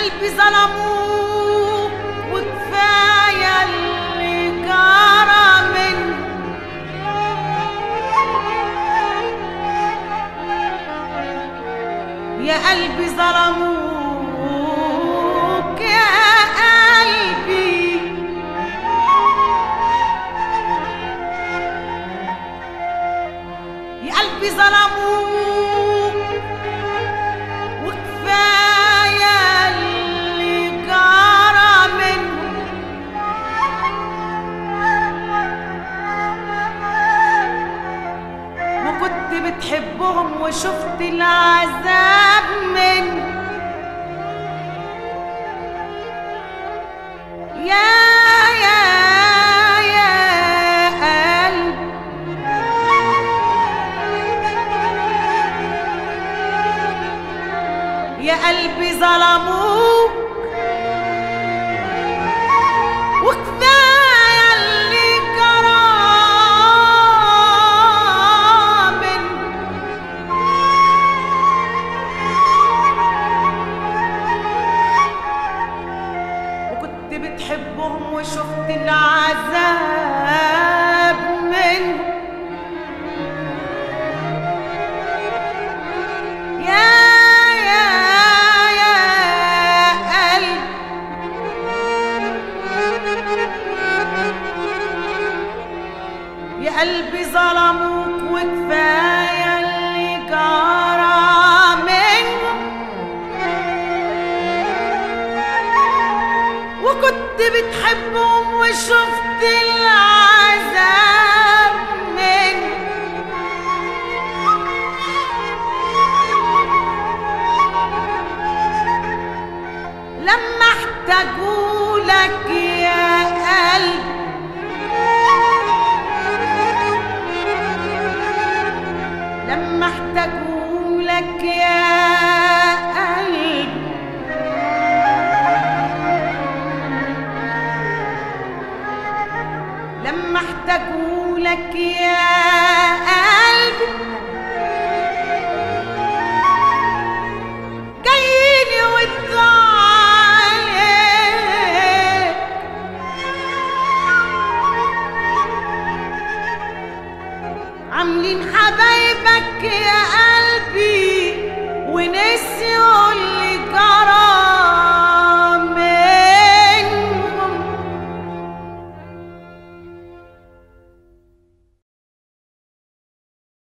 قلبي ظلموك وكفاية اللي جرى منه يا قلبي ظلموك يا قلبي يا قلبي ظلموك وكفاية اللي جرى منهم وكنت بتحبهم وشفت العذاب من يا يا يا قلبي يا قلبي ظلموك وكفاية اللي جرى منه وكنت بتحبهم وشفت العذاب منه يا يا يا قلب يا قلبي ظلموك وكفاية اللي جرى منهم وكنت بتحبهم وشفت العذاب منهم لما احتاجوا لك يا قلب لما احتاجوا لك يا قلب لما احتاجوا لك يا قلب جايين يودوا عليك عاملين حبايبك يا